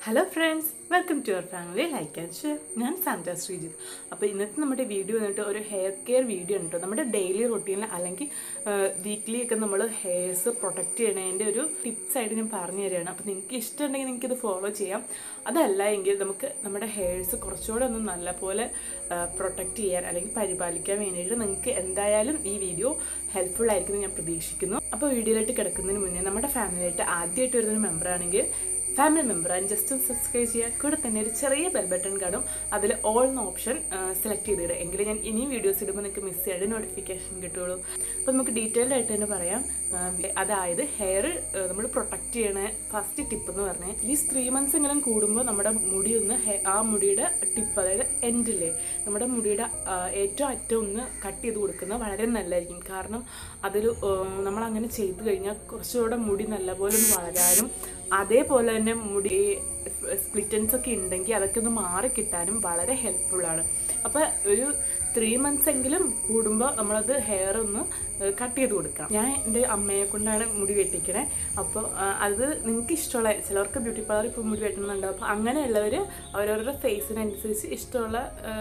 hello friends welcome to your family like and share ഞാൻ സാന്ത ശ്രീജിത്ത് അപ്പോൾ ഇന്നത്തെ നമ്മുടെ വീഡിയോ വന്നിട്ട് ഒരു ഹെയർ കെയർ വീഡിയോ ഉണ്ട് കേട്ടോ നമ്മുടെ ഡെയിലി റൊട്ടീനിൽ അല്ലെങ്കിൽ വീക്ക്ലി ഒക്കെ നമ്മൾ ഹെയർസ് പ്രൊട്ടക്റ്റ് ചെയ്യണതിൻ്റെ ഒരു ടിപ്സ് ആയിട്ട് ഞാൻ പറഞ്ഞു തരികയാണ് അപ്പോൾ നിങ്ങൾക്ക് ഇഷ്ടമുണ്ടെങ്കിൽ നിങ്ങൾക്ക് ഇത് ഫോളോ ചെയ്യാം അതല്ല എങ്കിൽ നമുക്ക് നമ്മുടെ ഹെയർസ് കുറച്ചുകൂടെ ഒന്ന് നല്ലപോലെ പ്രൊട്ടക്റ്റ് ചെയ്യാൻ അല്ലെങ്കിൽ പരിപാലിക്കാൻ വേണ്ടിയിട്ട് നിങ്ങൾക്ക് എന്തായാലും ഈ വീഡിയോ ഹെൽപ്ഫുൾ ആയിരിക്കും എന്ന് ഞാൻ പ്രതീക്ഷിക്കുന്നു അപ്പോൾ വീഡിയോയിലായിട്ട് കിടക്കുന്നതിന് മുന്നേ നമ്മുടെ ഫാമിലിയായിട്ട് ആദ്യമായിട്ട് വരുന്നൊരു മെമ്പർ ആണെങ്കിൽ ഫാമിലി മെമ്പർ ആൻഡ് ജസ്റ്റ് ഒന്ന് സബ്സ്ക്രൈബ് ചെയ്യുക കൂടെ തന്നെ ഒരു ചെറിയ ബെൽ ബട്ടൺ കാണും അതിൽ ഓൾ എന്ന ഓപ്ഷൻ സെലക്ട് ചെയ്തിടുക എങ്കിലും ഞാൻ ഇനിയും വീഡിയോസ് ഇടുമ്പോൾ നിങ്ങൾക്ക് മിസ് ചെയ്യാതെ നോട്ടിഫിക്കേഷൻ കിട്ടുള്ളൂ അപ്പോൾ നമുക്ക് ഡീറ്റെയിൽഡ് ആയിട്ട് തന്നെ പറയാം ആ, അതായത് ഹെയർ നമ്മൾ പ്രൊട്ടക്റ്റ് ചെയ്യണ ഫസ്റ്റ് ടിപ്പ് എന്ന് പറഞ്ഞാൽ ഈ ത്രീ മന്ത്സ് എങ്കിലും കൂടുമ്പോൾ നമ്മുടെ മുടി ഒന്ന് ഹെ- ആ മുടിയുടെ ടിപ്പ് അതായത് എൻഡില്ലേ നമ്മുടെ മുടിയുടെ ആ, ഏറ്റവും അറ്റം ഒന്ന് കട്ട് ചെയ്ത് കൊടുക്കുന്നത് വളരെ നല്ലതായിരിക്കും കാരണം അതിൽ നമ്മൾ അങ്ങനെ ചെയ്തു കഴിഞ്ഞാൽ കുറച്ചുകൂടെ മുടി നല്ലപോലെ ഒന്ന് വളരാനും അതേപോലെ തന്നെ മുടി സ്പ്ലിറ്റൻസ് ഒക്കെ ഉണ്ടെങ്കിൽ അതൊക്കെ ഒന്ന് മാറി കിട്ടാനും വളരെ ഹെൽപ്ഫുള്ളാണ് അപ്പോൾ ഒരു ത്രീ മന്ത്സ് എങ്കിലും കൂടുമ്പോൾ നമ്മളത് ഹെയർ ഒന്ന് കട്ട് ചെയ്ത് കൊടുക്കാം ഞാൻ എൻ്റെ അമ്മയെ കൊണ്ടാണ് മുടി വെട്ടിക്കണേ അപ്പോൾ ആ, അത് നിങ്ങൾക്ക് ഇഷ്ടമുള്ള ചിലർക്ക് ബ്യൂട്ടി പാർലർ ഇപ്പോൾ മുടി വെട്ടുന്നുണ്ട് അപ്പോൾ അങ്ങനെയുള്ളവർ അവരവരുടെ ഫേസിനനുസരിച്ച് ഇഷ്ടമുള്ള ആ,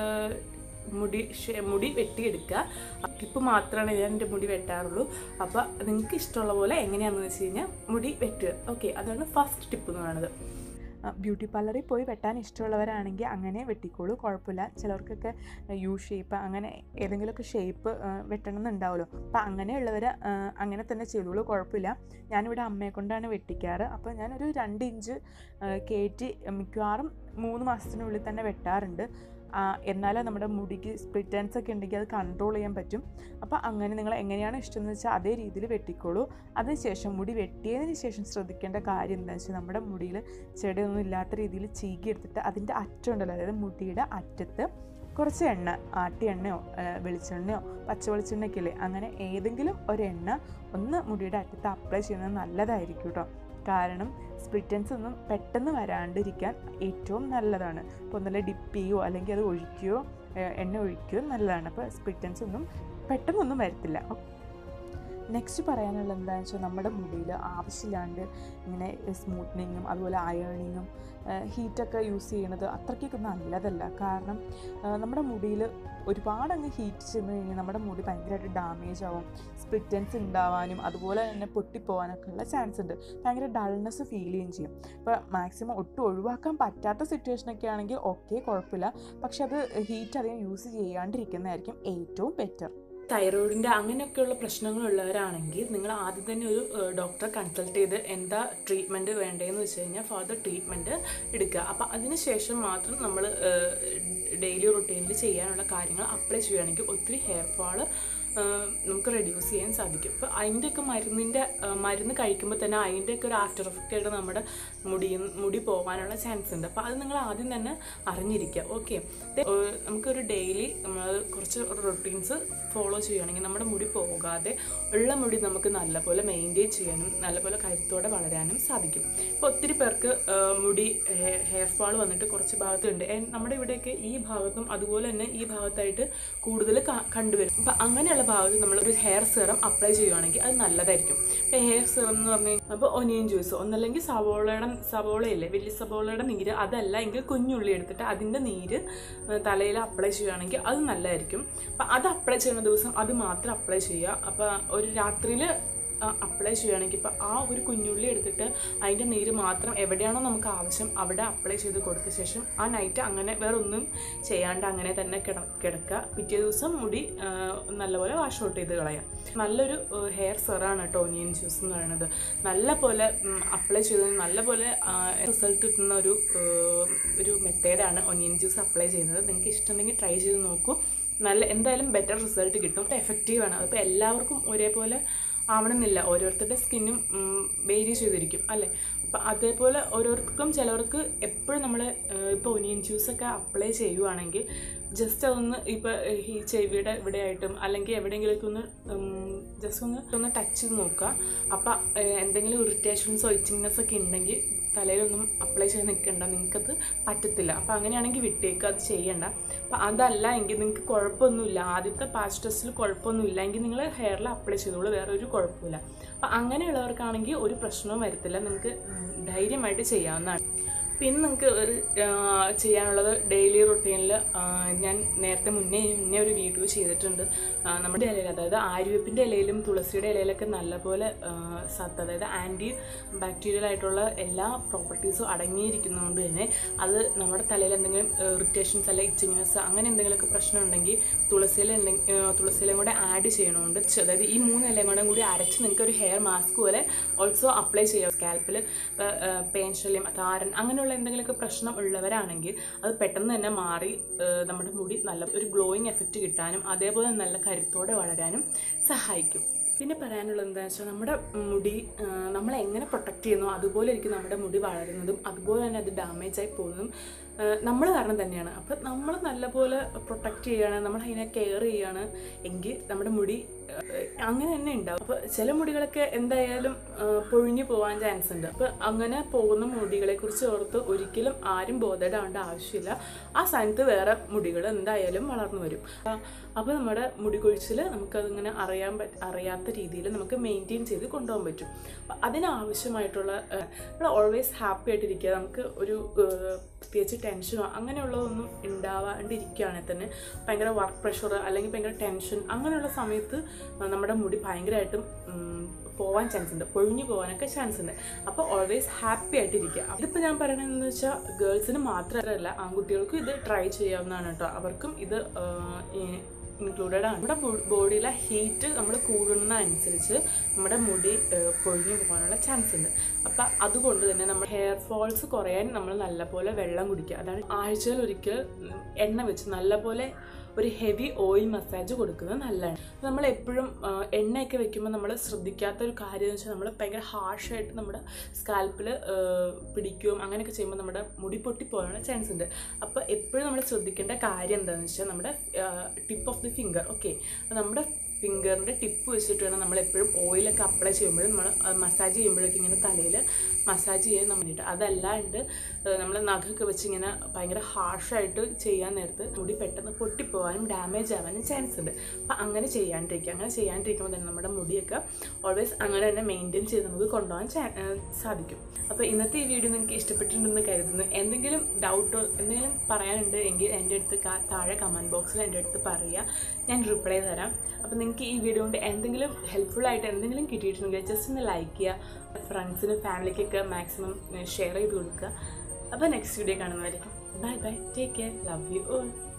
മുടി ഷേ- മുടി വെട്ടിയെടുക്കുക ടിപ്പ് മാത്രമാണ് ഞാൻ എൻ്റെ മുടി വെട്ടാറുള്ളൂ അപ്പോൾ നിങ്ങൾക്ക് ഇഷ്ടമുള്ള പോലെ എങ്ങനെയാണെന്ന് വെച്ച് കഴിഞ്ഞാൽ മുടി വെട്ടുക ഓക്കെ അതാണ് ഫസ്റ്റ് ടിപ്പ് എന്ന് പറയുന്നത് ബ്യൂട്ടി പാർലറിൽ പോയി വെട്ടാൻ ഇഷ്ടമുള്ളവരാണെങ്കിൽ അങ്ങനെ വെട്ടിക്കോളൂ കുഴപ്പമില്ല ചിലർക്കൊക്കെ യു ഷേപ്പ് അങ്ങനെ ഏതെങ്കിലുമൊക്കെ ഷേപ്പ് വെട്ടണം എന്നുണ്ടാവുമല്ലോ അപ്പം അങ്ങനെയുള്ളവർ അങ്ങനെ തന്നെ ചെയ്തോളൂ കുഴപ്പമില്ല ഞാനിവിടെ അമ്മയെ കൊണ്ടാണ് വെട്ടിക്കാറ് അപ്പോൾ ഞാനൊരു രണ്ട് ഇഞ്ച് ആ, കയറ്റി മിക്കവാറും മൂന്ന് മാസത്തിനുള്ളിൽ തന്നെ വെട്ടാറുണ്ട് ആ, എന്നാലേ നമ്മുടെ മുടിക്ക് സ്പ്ലിറ്റൻസ് ഒക്കെ ഉണ്ടെങ്കിൽ അത് കൺട്രോൾ ചെയ്യാൻ പറ്റും അപ്പോൾ അങ്ങനെ നിങ്ങൾ എങ്ങനെയാണ് ഇഷ്ടം എന്ന് വെച്ചാൽ അതേ രീതിയിൽ വെട്ടിക്കോളൂ അതിനുശേഷം മുടി വെട്ടിയതിന് ശേഷം ശ്രദ്ധിക്കേണ്ട കാര്യം എന്താണെന്ന് വെച്ചാൽ നമ്മുടെ മുടിയിൽ ചെടിയൊന്നും ഇല്ലാത്ത രീതിയിൽ ചീകി എടുത്തിട്ട് അതിൻ്റെ അറ്റം ഉണ്ടല്ലോ അതായത് മുടിയുടെ അറ്റത്ത് കുറച്ച് എണ്ണ ആട്ടി എണ്ണയോ ആ, വെളിച്ചെണ്ണയോ പച്ച വെളിച്ചെണ്ണയൊക്കെ ഇല്ലേ അങ്ങനെ ഏതെങ്കിലും ഒരു എണ്ണ ഒന്ന് മുടിയുടെ അറ്റത്ത് അപ്ലൈ ചെയ്യുന്നത് നല്ലതായിരിക്കും കേട്ടോ കാരണം സ്പ്ലിറ്റൻസ് ഒന്നും പെട്ടെന്ന് വരാണ്ടിരിക്കാൻ ഏറ്റവും നല്ലതാണ് അപ്പോൾ ഒന്നല്ല ഡിപ്പ് ചെയ്യുകയോ അല്ലെങ്കിൽ അത് ഒഴിക്കുകയോ ഏഹ് എണ്ണ ഒഴിക്കുകയോ നല്ലതാണ് അപ്പോൾ സ്പ്ലിറ്റൻസ് ഒന്നും പെട്ടെന്നൊന്നും വരത്തില്ല നെക്സ്റ്റ് പറയാനുള്ളത് എന്താണെന്ന് വെച്ചാൽ നമ്മുടെ മുടിയിൽ ആവശ്യമില്ലാണ്ട് ഇങ്ങനെ സ്മൂത്തനിങ്ങും അതുപോലെ അയേണിങ്ങും ഹീറ്റൊക്കെ യൂസ് ചെയ്യണത് അത്രയ്ക്കൊക്കെ നല്ലതല്ല കാരണം ആ, നമ്മുടെ മുടിയിൽ ഒരുപാട് അങ്ങ് ഹീറ്റ് ചെന്ന് കഴിഞ്ഞാൽ നമ്മുടെ മുടി ഭയങ്കരമായിട്ട് ഡാമേജ് ആവും സ്പ്ലിറ്റൻസ് ഉണ്ടാവാനും അതുപോലെ തന്നെ പൊട്ടിപ്പോവാനൊക്കെ ഉള്ള ചാൻസ് ഉണ്ട് ഭയങ്കര ഡൾനെസ് ഫീൽ ചെയ്യുകയും ചെയ്യും അപ്പോൾ മാക്സിമം ഒട്ടും ഒഴിവാക്കാൻ പറ്റാത്ത സിറ്റുവേഷനൊക്കെ ആണെങ്കിൽ ഓക്കെ കുഴപ്പമില്ല പക്ഷെ അത് ഹീറ്റ് അധികം യൂസ് ചെയ്യാണ്ടിരിക്കുന്നതായിരിക്കും ഏറ്റവും ബെറ്റർ തൈറോയിഡിൻ്റെ അങ്ങനെയൊക്കെയുള്ള പ്രശ്നങ്ങളുള്ളവരാണെങ്കിൽ നിങ്ങൾ ആദ്യം തന്നെ ഒരു ഡോക്ടറെ കൺസൾട്ട് ചെയ്ത് എന്താ ട്രീറ്റ്മെൻറ്റ് വേണ്ടതെന്ന് വെച്ച് കഴിഞ്ഞാൽ ഫർദർ ട്രീറ്റ്മെൻറ്റ് എടുക്കുക അപ്പോൾ അതിന് ശേഷം മാത്രം നമ്മൾ ഡെയിലി റുട്ടീനിൽ ചെയ്യാനുള്ള കാര്യങ്ങൾ അപ്ലൈ ചെയ്യുകയാണെങ്കിൽ ഒത്തിരി ഹെയർ ഫാള് നമുക്ക് റെഡ്യൂസ് ചെയ്യാൻ സാധിക്കും ഇപ്പോൾ അതിൻ്റെയൊക്കെ മരുന്നിൻ്റെ മരുന്ന് കഴിക്കുമ്പോൾ തന്നെ അതിൻ്റെയൊക്കെ ഒരു ആഫ്റ്റർ എഫക്റ്റ് ആയിട്ട് നമ്മുടെ മുടി മുടി പോകാനുള്ള ചാൻസ് ഉണ്ട് അപ്പോൾ അത് നിങ്ങൾ ആദ്യം തന്നെ അറിഞ്ഞിരിക്കുക ഓക്കെ നമുക്കൊരു ഡെയിലി നമ്മൾ കുറച്ച് റൊട്ടീൻസ് ഫോളോ ചെയ്യുകയാണെങ്കിൽ നമ്മുടെ മുടി പോകാതെ ഉള്ള മുടി നമുക്ക് നല്ലപോലെ മെയിൻറ്റെയിൻ ചെയ്യാനും നല്ലപോലെ കരുത്തോടെ വളരാനും സാധിക്കും ഇപ്പോൾ ഒത്തിരി പേർക്ക് ആ, മുടി ഹെയർ ഫാൾ വന്നിട്ട് കുറച്ച് ഭാഗത്തുണ്ട് And നമ്മുടെ ഇവിടെയൊക്കെ ഈ ഭാഗത്തും അതുപോലെ തന്നെ ഈ ഭാഗത്തായിട്ട് കൂടുതൽ ക- കണ്ടുവരും അപ്പം അങ്ങനെയുള്ള ഭാഗത്ത് നമ്മൾ ഒരു ഹെയർ സെറം അപ്ലൈ ചെയ്യുവാണെങ്കിൽ അത് നല്ലതായിരിക്കും ഇപ്പോൾ ഹെയർ സെറം എന്ന് പറഞ്ഞു കഴിഞ്ഞാൽ അപ്പോൾ ഒനിയൻ ജ്യൂസ് ഒന്നല്ലെങ്കിൽ സവോളയുടെ സവോളയില്ലേ വലിയ സവോളയുടെ നീര് അതല്ല എങ്കിൽ കുഞ്ഞുള്ളി എടുത്തിട്ട് അതിൻ്റെ നീര് തലയിൽ അപ്ലൈ ചെയ്യുകയാണെങ്കിൽ അത് നല്ലതായിരിക്കും അപ്പം അത് അപ്ലൈ ചെയ്യുന്ന ദിവസം അത് മാത്രം അപ്ലൈ ചെയ്യുക അപ്പോൾ ഒരു രാത്രിയിൽ അപ്ലൈ ചെയ്യുകയാണെങ്കിൽ ഇപ്പോൾ ആ ഒരു കുഞ്ഞുള്ളി എടുത്തിട്ട് അതിൻ്റെ നീര് മാത്രം എവിടെയാണോ നമുക്ക് ആവശ്യം അവിടെ അപ്ലൈ ചെയ്ത് കൊടുത്ത ശേഷം ആ നൈറ്റ് അങ്ങനെ വേറെ ഒന്നും ചെയ്യാണ്ട് അങ്ങനെ തന്നെ കിട കിടക്കുക പിറ്റേ ദിവസം മുടി ആ, നല്ലപോലെ വാഷ് ഔട്ട് ചെയ്ത് കളയാം നല്ലൊരു ഹെയർ സെറാണ് കേട്ടോ ഓനിയൻ ജ്യൂസ് എന്ന് പറയുന്നത് നല്ല പോലെ അപ്ലൈ ചെയ്തതിന് നല്ല പോലെ റിസൾട്ട് കിട്ടുന്ന ഒരു ആ, ഒരു മെത്തേഡാണ് ഒനിയൻ ജ്യൂസ് അപ്ലൈ ചെയ്യുന്നത് നിങ്ങൾക്ക് ഇഷ്ടമുണ്ടെങ്കിൽ ട്രൈ ചെയ്ത് നോക്കൂ നല്ല എന്തായാലും ബെറ്റർ റിസൾട്ട് കിട്ടും എഫക്റ്റീവാണ് അതിപ്പോൾ എല്ലാവർക്കും ഒരേപോലെ ആവണമെന്നില്ല ഓരോരുത്തരുടെ സ്കിന്നും വേരി ചെയ്തിരിക്കും അല്ലേ അപ്പം അതേപോലെ ഓരോരുത്തർക്കും ചിലവർക്ക് എപ്പോഴും നമ്മൾ ഇപ്പോൾ ഒനിയൻ ജ്യൂസൊക്കെ അപ്ലൈ ചെയ്യുവാണെങ്കിൽ ജസ്റ്റ് അതൊന്ന് ഇപ്പോൾ ഈ ചെവിയുടെ ഇവിടെ ആയിട്ടും അല്ലെങ്കിൽ എവിടെയെങ്കിലുമൊക്കെ ഒന്ന് ജസ്റ്റ് ഒന്ന് ഒന്ന് ടച്ച് ചെയ്ത് നോക്കുക അപ്പം എന്തെങ്കിലും ഇറിറ്റേഷൻസോ ഇച്ചിങ്നെസ് ഒക്കെ ഉണ്ടെങ്കിൽ തലയിലൊന്നും അപ്ലൈ ചെയ്ത് നിൽക്കണ്ട നിങ്ങൾക്കത് പറ്റത്തില്ല അപ്പോൾ അങ്ങനെയാണെങ്കിൽ വിട്ടേക്ക് അത് ചെയ്യണ്ട അപ്പോൾ അതല്ല എങ്കിൽ നിങ്ങൾക്ക് കുഴപ്പമൊന്നുമില്ല ആദ്യത്തെ പാച്ച് ടെസ്റ്റിൽ കുഴപ്പമൊന്നുമില്ല എങ്കിൽ നിങ്ങൾ ഹെയറിൽ അപ്ലൈ ചെയ്തോളൂ വേറെ ഒരു കുഴപ്പമില്ല അപ്പോൾ അങ്ങനെയുള്ളവർക്കാണെങ്കിൽ ഒരു പ്രശ്നവും വരത്തില്ല നിങ്ങൾക്ക് ധൈര്യമായിട്ട് ചെയ്യാവുന്നതാണ് പിന്നെ നിങ്ങൾക്ക് ഒരു ആ, ചെയ്യാനുള്ളത് ഡെയിലി റൊട്ടീനിൽ ഞാൻ നേരത്തെ മുന്നേ മുന്നേ ഒരു വീഡിയോ ചെയ്തിട്ടുണ്ട് ആ, നമ്മുടെ ഇലയിൽ അതായത് ആര്യവേപ്പിൻ്റെ ഇലയിലും തുളസിയുടെ ഇലയിലൊക്കെ നല്ലപോലെ ആ, സത്ത് അതായത് ആൻറ്റി ബാക്ടീരിയൽ ആയിട്ടുള്ള എല്ലാ പ്രോപ്പർട്ടീസും അടങ്ങിയിരിക്കുന്നതുകൊണ്ട് തന്നെ അത് നമ്മുടെ തലയിൽ എന്തെങ്കിലും ഇറിറ്റേഷൻസ് അല്ലെങ്കിൽ ഇച്ചിങ്നെസ് അങ്ങനെ എന്തെങ്കിലുമൊക്കെ പ്രശ്നം ഉണ്ടെങ്കിൽ തുളസിയില തുളസിയിലും കൂടെ ആഡ് ചെയ്യണമുണ്ട് ചെ- അതായത് ഈ മൂന്ന് ഇലയും കൂടെ കൂടി അരച്ച് നിങ്ങൾക്ക് ഒരു ഹെയർ മാസ്ക് പോലെ ഓൾസോ അപ്ലൈ ചെയ്യാം സ്കാൽപ്പിൽ പെയിൻ ശല്യം താരൻ അങ്ങനെയുള്ള എന്തെങ്കിലുമൊക്കെ പ്രശ്നം ഉള്ളവരാണെങ്കിൽ അത് പെട്ടെന്ന് തന്നെ മാറി ആ, നമ്മുടെ മുടി നല്ല ഒരു ഗ്ലോയിങ് എഫക്റ്റ് കിട്ടാനും അതേപോലെ നല്ല കരുത്തോടെ വളരാനും സഹായിക്കും പിന്നെ പറയാനുള്ളത് എന്താണെന്ന് വെച്ചാൽ നമ്മുടെ മുടി ആ, നമ്മളെ എങ്ങനെ പ്രൊട്ടക്റ്റ് ചെയ്യുന്നു അതുപോലെ ആയിരിക്കും നമ്മുടെ മുടി വളരുന്നതും അതുപോലെ തന്നെ അത് ഡാമേജ് ആയി പോകുന്നതും നമ്മൾ കാരണം തന്നെയാണ് അപ്പം നമ്മൾ നല്ലപോലെ പ്രൊട്ടക്റ്റ് ചെയ്യാണ് നമ്മൾ അതിനെ കെയർ ചെയ്യാണ് എങ്കിൽ നമ്മുടെ മുടി ആ, അങ്ങനെ തന്നെ ഉണ്ടാവും അപ്പോൾ ചില മുടികളൊക്കെ എന്തായാലും ആ, പൊഴിഞ്ഞു പോകാൻ ചാൻസ് ഉണ്ട് അപ്പോൾ അങ്ങനെ പോകുന്ന മുടികളെ കുറിച്ച് ഓർത്ത് ഒരിക്കലും ആരും ബോധേടാവേണ്ട ആവശ്യമില്ല ആ സ്ഥാനത്ത് വേറെ മുടികൾ എന്തായാലും വളർന്നു വരും അപ്പോൾ നമ്മുടെ മുടി കൊഴിച്ചിൽ നമുക്കതിങ്ങനെ അറിയാൻ പറ്റ അറിയാത്ത രീതിയിൽ നമുക്ക് മെയിൻറ്റെയിൻ ചെയ്ത് കൊണ്ടുപോകാൻ പറ്റും അപ്പം അതിനാവശ്യമായിട്ടുള്ള ഏഹ്, നമ്മൾ ഓൾവേസ് ഹാപ്പി ആയിട്ടിരിക്കുക നമുക്ക് ഒരു ഏഹ്, പ്രത്യേകിച്ച് ടെൻഷനോ അങ്ങനെയുള്ളതൊന്നും ഉണ്ടാവാണ്ടിരിക്കുകയാണെങ്കിൽ തന്നെ ഭയങ്കര വർക്ക് പ്രഷർ അല്ലെങ്കിൽ ഭയങ്കര ടെൻഷൻ അങ്ങനെയുള്ള സമയത്ത് നമ്മുടെ മുടി ഭയങ്കരമായിട്ടും ഉം, പോവാൻ ചാൻസ് ഉണ്ട് പൊഴിഞ്ഞു പോകാനൊക്കെ ചാൻസ് ഉണ്ട് അപ്പോൾ ഓൾവേസ് ഹാപ്പി ആയിട്ടിരിക്കുക ഇതിപ്പോൾ ഞാൻ പറയണതെന്ന് വെച്ചാൽ ഗേൾസിന് മാത്രമല്ല ആൺകുട്ടികൾക്കും ഇത് ട്രൈ ചെയ്യാവുന്നതാണ് കേട്ടോ അവർക്കും ഇത് ഇൻക്ലൂഡഡ് ആണ് നമ്മുടെ ബോഡിയിലെ ഹീറ്റ് നമ്മൾ കൂടുന്നതനുസരിച്ച് നമ്മുടെ മുടി ഏഹ്, പൊഴിഞ്ഞു പോകാനുള്ള ചാൻസ് ഉണ്ട് അപ്പം അതുകൊണ്ട് തന്നെ നമ്മൾ ഹെയർ ഫോൾസ് കുറയാൻ നമ്മൾ നല്ലപോലെ വെള്ളം കുടിക്കുക അതാണ് ആഴ്ചയിൽ ഒരിക്കൽ ഉം, എണ്ണ വെച്ച് നല്ലപോലെ ഒരു ഹെവി ഓയിൽ മസാജ് കൊടുക്കുന്നത് നല്ലതാണ് നമ്മൾ എപ്പോഴും എണ്ണയൊക്കെ വെക്കുമ്പോൾ നമ്മൾ ശ്രദ്ധിക്കാത്ത ഒരു കാര്യം എന്ന് വെച്ചാൽ നമ്മൾ ഭയങ്കര ഹാർഷായിട്ട് നമ്മുടെ സ്കാൽപ്പിൽ പിടിക്കുകയും അങ്ങനെയൊക്കെ ചെയ്യുമ്പോൾ നമ്മുടെ മുടി പൊട്ടിപ്പോകാനുള്ള ചാൻസ് ഉണ്ട് അപ്പോൾ എപ്പോഴും നമ്മൾ ശ്രദ്ധിക്കേണ്ട കാര്യം എന്താണെന്ന് വെച്ചാൽ നമ്മുടെ tip of the finger okay നമ്മുടെ ഫിംഗറിൻ്റെ ടിപ്പ് വെച്ചിട്ട് വേണം നമ്മൾ എപ്പോഴും ഓയിലൊക്കെ അപ്ലൈ ചെയ്യുമ്പോഴും നമ്മൾ മസാജ് ചെയ്യുമ്പോഴൊക്കെ ഇങ്ങനെ തലയിൽ മസാജ് ചെയ്യാൻ നമ്മൾ വേണ്ടിയിട്ട് അതല്ലാണ്ട് നമ്മൾ നഖമൊക്കെ വെച്ച് ഇങ്ങനെ ഭയങ്കര ഹാർഷായിട്ട് ചെയ്യാൻ നേരത്ത് മുടി പെട്ടെന്ന് പൊട്ടിപ്പോകാനും ഡാമേജ് ആവാനും ചാൻസ് ഉണ്ട് അപ്പം അങ്ങനെ ചെയ്യാണ്ടിരിക്കുക അങ്ങനെ ചെയ്യാണ്ടിരിക്കുമ്പോൾ തന്നെ നമ്മുടെ മുടിയൊക്കെ ഓൾവേസ് അങ്ങനെ തന്നെ മെയിൻറ്റെയിൻ ചെയ്ത് നമുക്ക് കൊണ്ടുപോകാൻ ചാ- ഏഹ് സാധിക്കും അപ്പോൾ ഇന്നത്തെ ഈ വീഡിയോ നിങ്ങൾക്ക് ഇഷ്ടപ്പെട്ടിട്ടുണ്ടെന്ന് കരുതുന്നു എന്തെങ്കിലും ഡൗട്ടോ എന്തെങ്കിലും പറയാനുണ്ട് എങ്കിൽ എൻ്റെ അടുത്ത് കാ- താഴെ കമൻറ്റ് ബോക്സിൽ എൻ്റെ അടുത്ത് പറയുക ഞാൻ റിപ്ലൈ തരാം അപ്പോൾ നിങ്ങൾക്ക് ഈ വീഡിയോ കൊണ്ട് എന്തെങ്കിലും ഹെൽപ്ഫുൾ ആയിട്ട് എന്തെങ്കിലും കിട്ടിയിട്ടുണ്ടെങ്കിൽ ജസ്റ്റ് ഒന്ന് ലൈക്ക് ചെയ്യുക ഫ്രണ്ട്സിനും ഫാമിലിക്കൊക്കെ മാക്സിമം ഷെയർ ചെയ്ത് കൊടുക്കുക അപ്പോൾ നെക്സ്റ്റ് വീഡിയോ കാണുന്നതായിരിക്കും bye bye take care love you all